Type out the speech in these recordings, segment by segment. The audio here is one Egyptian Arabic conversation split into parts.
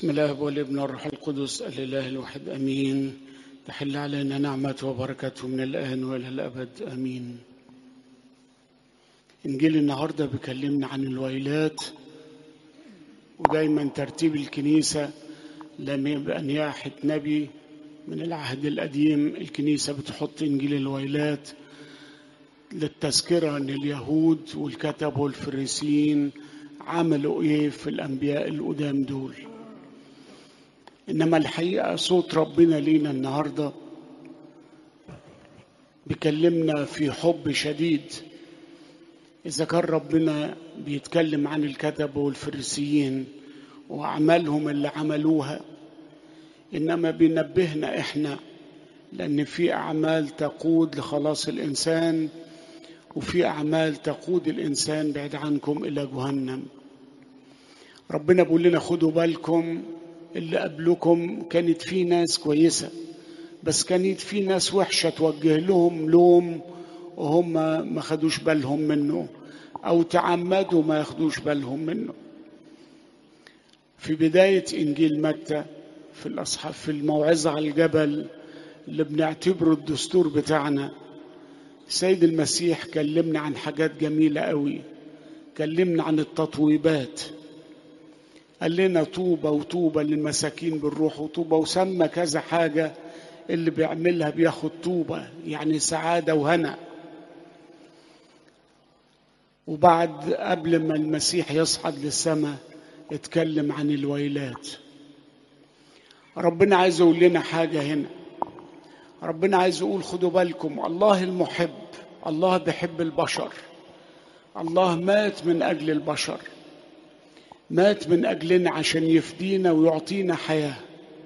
بسم الله والابن والروح القدس الإله الواحد أمين تحل علينا نعمته وبركته من الآن وإلى الأبد أمين إنجيل النهاردة بيكلمنا عن الويلات ودايما ترتيب الكنيسة لما يبقى نياحة نبي من العهد القديم الكنيسة بتحط إنجيل الويلات للتذكرة أن اليهود والكتب والفريسيين عملوا إيه في الأنبياء القدام دول إنما الحقيقة صوت ربنا لينا النهاردة بيكلمنا في حب شديد إذا كان ربنا بيتكلم عن الكتب والفريسيين وأعمالهم اللي عملوها إنما بينبهنا إحنا لأن في أعمال تقود لخلاص الإنسان وفي أعمال تقود الإنسان بعد عنكم إلى جهنم ربنا بيقول لنا خدوا بالكم اللي قبلكم كانت في ناس كويسة بس كانت في ناس وحشة توجه لهم لوم وهم ما خدوش بالهم منه أو تعمدوا ما ياخدوش بالهم منه في بداية إنجيل متى في الأصحاب في الموعظة على الجبل اللي بنعتبره الدستور بتاعنا سيد المسيح كلمنا عن حاجات جميلة قوي كلمنا عن التطويبات قال لنا طوبة وطوبة للمساكين بالروح وطوبة وسمى كذا حاجة اللي بيعملها بياخد طوبة يعني سعادة وهنا وبعد قبل ما المسيح يصعد للسماء اتكلم عن الويلات ربنا عايز يقول لنا حاجة هنا ربنا عايز يقول خدوا بالكم الله المحب الله بيحب البشر الله مات من أجل البشر مات من أجلنا عشان يفدينا ويعطينا حياة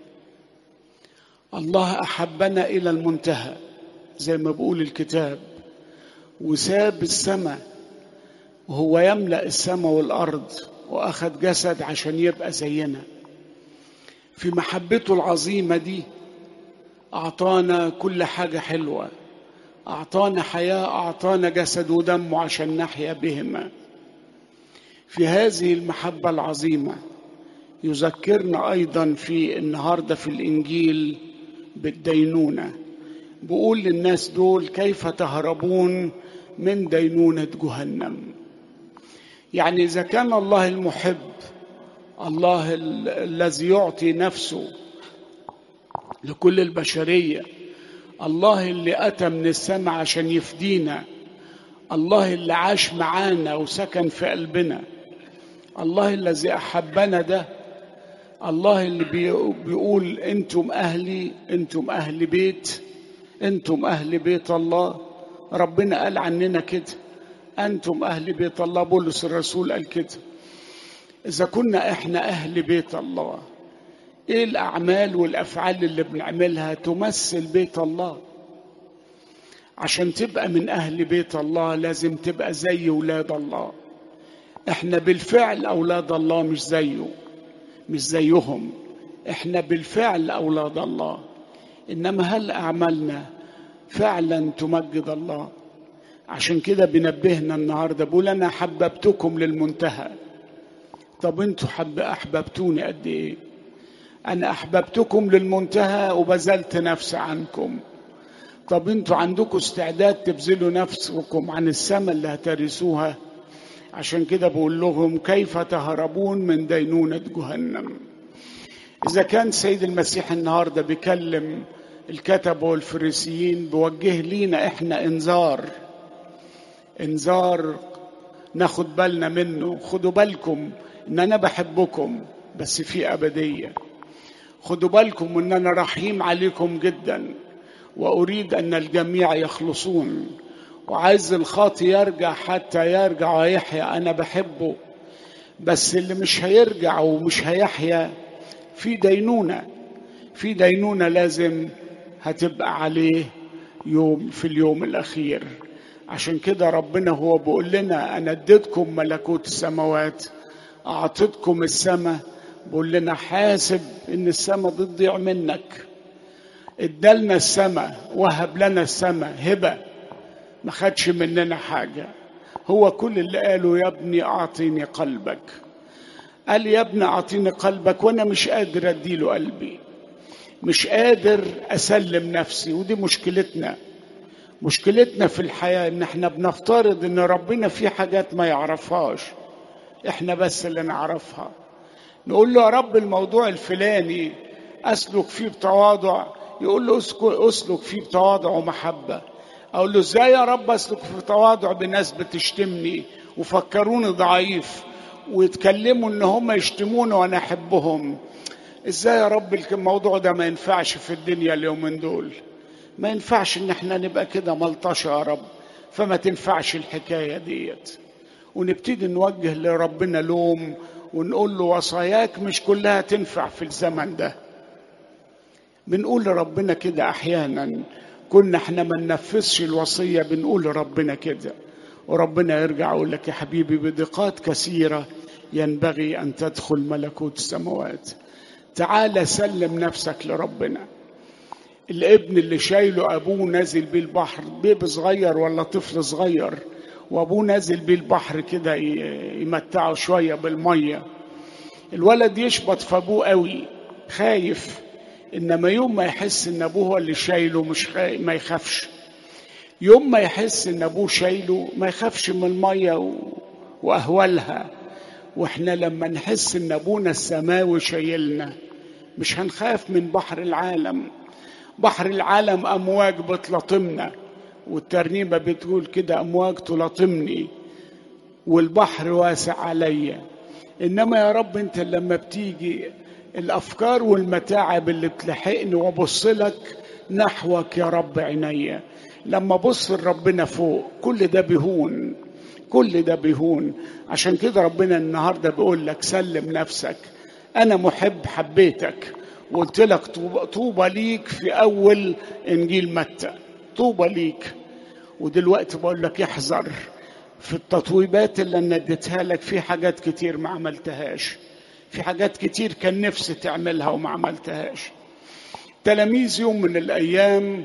الله أحبنا إلى المنتهى زي ما بقول الكتاب وساب السماء وهو يملأ السماء والأرض وأخذ جسد عشان يبقى زينا في محبته العظيمة دي أعطانا كل حاجة حلوة أعطانا حياة أعطانا جسد ودمه عشان نحيا بهما في هذه المحبة العظيمة يذكرنا أيضا في النهاردة في الإنجيل بالدينونة بقول للناس دول كيف تهربون من دينونة جهنم يعني إذا كان الله المحب الله الذي يعطي نفسه لكل البشرية الله اللي أتى من السماء عشان يفدينا الله اللي عاش معانا وسكن في قلبنا الله الذي أحبنا ده الله اللي بيقول أنتم أهلي أنتم أهل بيت أنتم أهل بيت الله ربنا قال عننا كده أنتم أهل بيت الله بولس الرسول قال كده إذا كنا إحنا أهل بيت الله إيه الأعمال والأفعال اللي بنعملها تمثل بيت الله عشان تبقى من أهل بيت الله لازم تبقى زي ولاد الله احنا بالفعل أولاد الله مش زيه مش زيهم احنا بالفعل أولاد الله إنما هل أعمالنا فعلا تمجد الله عشان كده بنبهنا النهارده بقول أنا حببتكم للمنتهى طب انتوا حب أحببتوني قد إيه أنا أحببتكم للمنتهى وبذلت نفسي عنكم طب انتوا عندكم استعداد تبذلوا نفسكم عن السماء اللي هترثوها عشان كده بقول لهم كيف تهربون من دينونة جهنم إذا كان سيد المسيح النهاردة بيكلم الكتب والفريسيين بوجه لينا إحنا إنذار إنذار ناخد بالنا منه خدوا بالكم إن أنا بحبكم بس في أبدية خدوا بالكم إن أنا رحيم عليكم جدا وأريد أن الجميع يخلصون وعايز الخاطي يرجع حتى يرجع ويحيا أنا بحبه بس اللي مش هيرجع ومش هيحيا في دينونة في دينونة لازم هتبقى عليه يوم في اليوم الأخير عشان كده ربنا هو بيقول لنا أنا اديتكم ملكوت السماوات أعطيتكم السماء بيقول لنا حاسب إن السماء بتضيع منك ادالنا السماء وهب لنا السماء هبه ما خدش مننا حاجه هو كل اللي قاله يا ابني اعطيني قلبك قال يا ابني اعطيني قلبك وانا مش قادر اديله قلبي مش قادر اسلم نفسي ودي مشكلتنا مشكلتنا في الحياه ان احنا بنفترض ان ربنا في حاجات ما يعرفهاش احنا بس اللي نعرفها نقول له يا رب الموضوع الفلاني اسلك فيه بتواضع يقول له اسلك فيه بتواضع ومحبه اقول له ازاي يا رب اسلك في تواضع بناس بتشتمني وفكروني ضعيف ويتكلموا ان هم يشتموني وانا احبهم ازاي يا رب الموضوع ده ما ينفعش في الدنيا اليومين دول ما ينفعش ان احنا نبقى كده ملطشه يا رب فما تنفعش الحكايه ديت ونبتدي نوجه لربنا لوم ونقول له وصاياك مش كلها تنفع في الزمن ده بنقول لربنا كده احيانا كنا احنا ما ننفذش الوصيه بنقول لربنا كده وربنا يرجع يقول لك يا حبيبي بدقات كثيره ينبغي ان تدخل ملكوت السماوات تعال سلم نفسك لربنا الابن اللي شايله ابوه نازل بيه البحر بيبي صغير ولا طفل صغير وابوه نازل بيه البحر كده يمتعه شويه بالميه الولد يشبط في ابوه قوي خايف انما يوم ما يحس ان ابوه هو اللي شايله مش خايف ما يخافش يوم ما يحس ان ابوه شايله ما يخافش من الميه و... واهوالها واحنا لما نحس ان ابونا السماوي شايلنا مش هنخاف من بحر العالم بحر العالم امواج بتلاطمنا والترنيمه بتقول كده امواج تلاطمني والبحر واسع عليا انما يا رب انت لما بتيجي الافكار والمتاعب اللي بتلحقني وابص لك نحوك يا رب عينيا لما ابص لربنا فوق كل ده بيهون كل ده بيهون عشان كده ربنا النهارده بيقول لك سلم نفسك انا محب حبيتك وقلت لك طوبى ليك في اول انجيل متى طوبى ليك ودلوقتي بقول لك احذر في التطويبات اللي انا اديتها لك في حاجات كتير ما عملتهاش في حاجات كتير كان نفسي تعملها وما عملتهاش تلاميذ يوم من الايام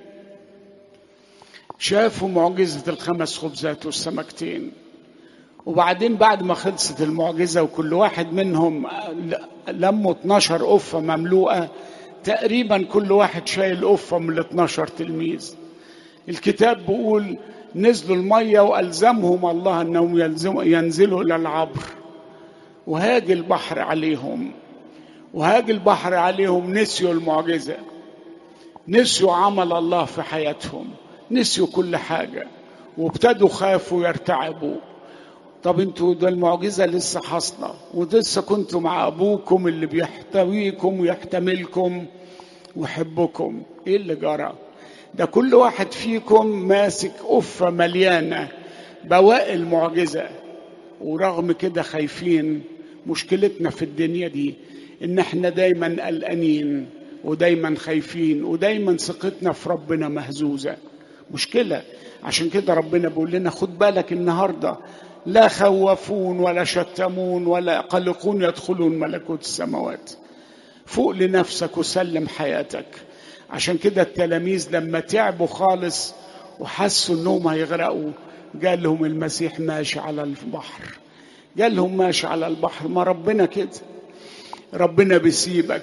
شافوا معجزة الخمس خبزات والسمكتين وبعدين بعد ما خلصت المعجزة وكل واحد منهم لموا 12 قفة مملوءة تقريبا كل واحد شايل قفة من ال 12 تلميذ الكتاب بيقول نزلوا المية وألزمهم الله أنهم ينزلوا إلى العبر وهاج البحر عليهم وهاج البحر عليهم نسيوا المعجزة نسيوا عمل الله في حياتهم نسيوا كل حاجة وابتدوا خافوا يرتعبوا طب انتوا ده المعجزة لسه حاصلة ولسه كنتوا مع أبوكم اللي بيحتويكم ويحتملكم ويحبكم ايه اللي جرى ده كل واحد فيكم ماسك قفة مليانة بواقي المعجزة ورغم كده خايفين مشكلتنا في الدنيا دي ان احنا دايما قلقانين ودايما خايفين ودايما ثقتنا في ربنا مهزوزه مشكله عشان كده ربنا بيقول لنا خد بالك النهارده لا خوفون ولا شتمون ولا قلقون يدخلون ملكوت السماوات فوق لنفسك وسلم حياتك عشان كده التلاميذ لما تعبوا خالص وحسوا انهم هيغرقوا قال لهم المسيح ماشي على البحر قال لهم ماشي على البحر ما ربنا كده ربنا بيسيبك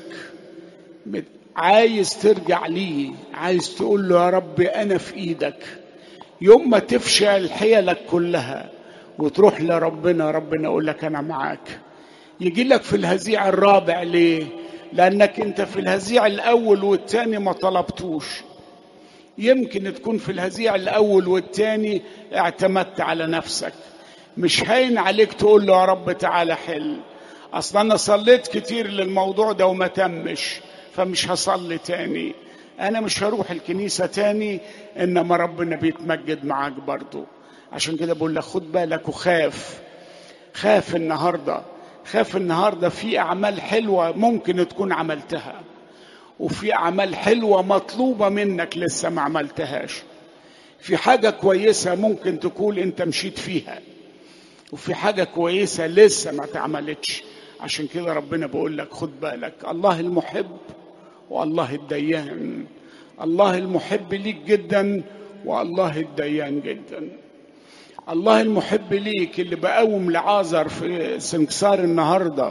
عايز ترجع ليه عايز تقول له يا رب انا في ايدك يوم ما تفشل حيلك كلها وتروح لربنا ربنا يقول لك انا معاك يجي لك في الهزيع الرابع ليه لانك انت في الهزيع الاول والتاني ما طلبتوش يمكن تكون في الهزيع الاول والتاني اعتمدت على نفسك مش هين عليك تقول له يا رب تعالى حل اصلا انا صليت كتير للموضوع ده وما تمش فمش هصلي تاني انا مش هروح الكنيسه تاني انما ربنا بيتمجد معاك برضو عشان كده بقول لك خد بالك وخاف خاف النهارده خاف النهارده في اعمال حلوه ممكن تكون عملتها وفي اعمال حلوه مطلوبه منك لسه ما عملتهاش في حاجه كويسه ممكن تكون انت مشيت فيها وفي حاجه كويسه لسه ما اتعملتش عشان كده ربنا بيقول لك خد بالك الله المحب والله الديان الله المحب ليك جدا والله الديان جدا الله المحب ليك اللي بقوم لعازر في سنكسار النهارده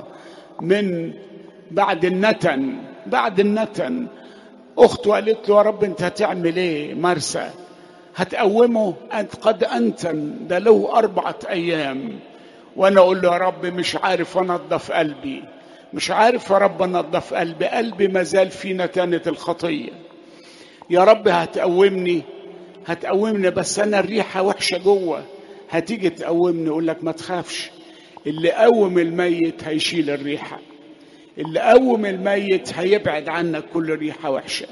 من بعد النتن بعد النتن اخته قالت له يا رب انت هتعمل ايه مرسى هتقومه انت قد انتن ده له اربعه ايام وانا اقول له يا رب مش عارف انضف قلبي مش عارف يا رب انضف قلبي قلبي ما زال في نتانه الخطيه يا رب هتقومني هتقومني بس انا الريحه وحشه جوه هتيجي تقومني اقول لك ما تخافش اللي قوم الميت هيشيل الريحه اللي قوم الميت هيبعد عنك كل ريحه وحشه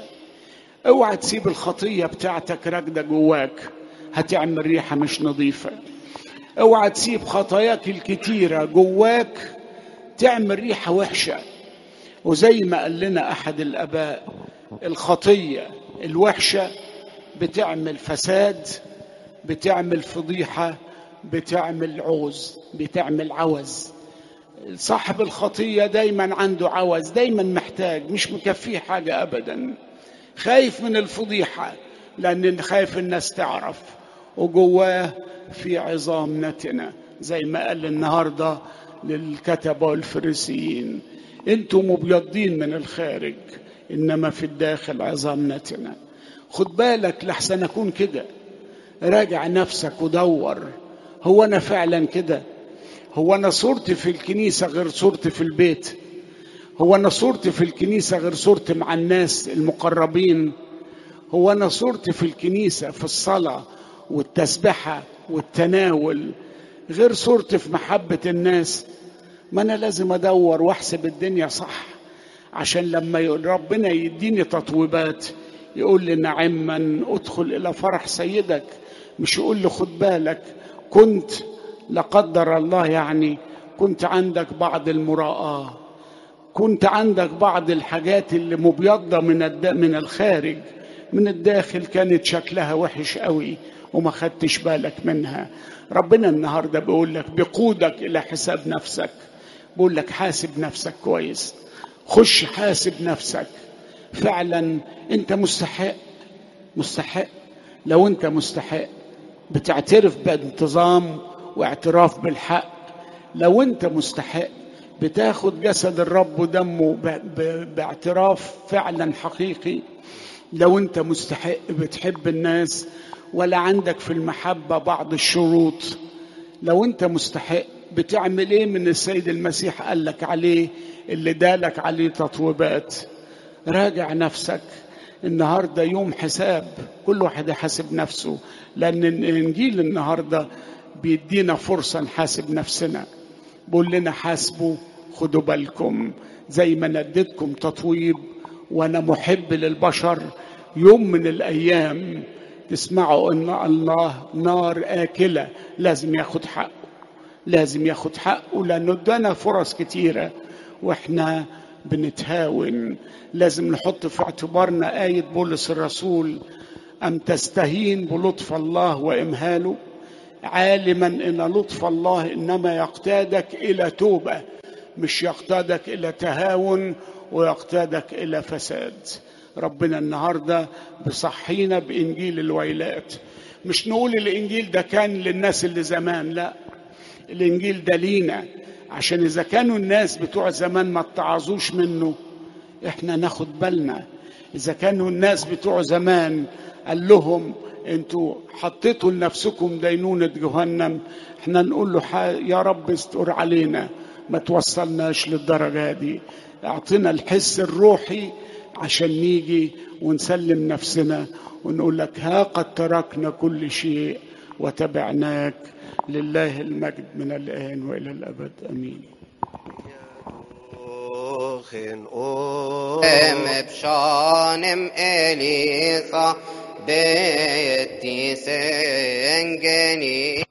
اوعى تسيب الخطيه بتاعتك راكده جواك هتعمل ريحه مش نظيفه اوعى تسيب خطاياك الكتيره جواك تعمل ريحه وحشه وزي ما قال لنا احد الاباء الخطيه الوحشه بتعمل فساد بتعمل فضيحه بتعمل عوز بتعمل عوز صاحب الخطيه دايما عنده عوز دايما محتاج مش مكفيه حاجه ابدا خايف من الفضيحه لان خايف الناس تعرف وجواه في عظام نتنه زي ما قال النهارده للكتبه والفريسيين انتم مبيضين من الخارج انما في الداخل عظام نتنه خد بالك لحسن اكون كده راجع نفسك ودور هو انا فعلا كده هو انا صورتي في الكنيسه غير صورتي في البيت هو انا صورتي في الكنيسه غير صورتي مع الناس المقربين هو انا صورتي في الكنيسه في الصلاه والتسبحه والتناول غير صورتي في محبه الناس ما انا لازم ادور واحسب الدنيا صح عشان لما ربنا يديني تطويبات يقول لي نعما ادخل الى فرح سيدك مش يقول لي خد بالك كنت لا قدر الله يعني كنت عندك بعض المراءة كنت عندك بعض الحاجات اللي مبيضة من من الخارج من الداخل كانت شكلها وحش قوي وما خدتش بالك منها ربنا النهارده بيقول لك بقودك الى حساب نفسك بيقول لك حاسب نفسك كويس خش حاسب نفسك فعلا انت مستحق مستحق لو انت مستحق بتعترف بانتظام واعتراف بالحق لو انت مستحق بتاخد جسد الرب ودمه باعتراف فعلا حقيقي لو انت مستحق بتحب الناس ولا عندك في المحبة بعض الشروط لو انت مستحق بتعمل ايه من السيد المسيح قال لك عليه اللي دالك عليه تطويبات راجع نفسك النهارده يوم حساب كل واحد يحاسب نفسه لان الانجيل النهارده بيدينا فرصه نحاسب نفسنا بيقول لنا حاسبوا خدوا بالكم زي ما نديتكم تطويب وانا محب للبشر يوم من الايام تسمعوا ان الله نار اكله لازم ياخد حقه لازم ياخد حقه لانه ادانا فرص كتيره واحنا بنتهاون لازم نحط في اعتبارنا آية بولس الرسول أم تستهين بلطف الله وإمهاله عالما ان لطف الله انما يقتادك الى توبه مش يقتادك الى تهاون ويقتادك الى فساد ربنا النهارده بصحينا بانجيل الويلات مش نقول الانجيل ده كان للناس اللي زمان لا الانجيل ده لينا عشان اذا كانوا الناس بتوع زمان ما اتعظوش منه احنا ناخد بالنا اذا كانوا الناس بتوع زمان قال لهم انتوا حطيتوا لنفسكم دينونة جهنم احنا نقول له يا رب استر علينا ما توصلناش للدرجة دي اعطينا الحس الروحي عشان نيجي ونسلم نفسنا ونقول لك ها قد تركنا كل شيء وتبعناك لله المجد من الآن وإلى الأبد أمين ام بشانم اليسا بيتي سنجني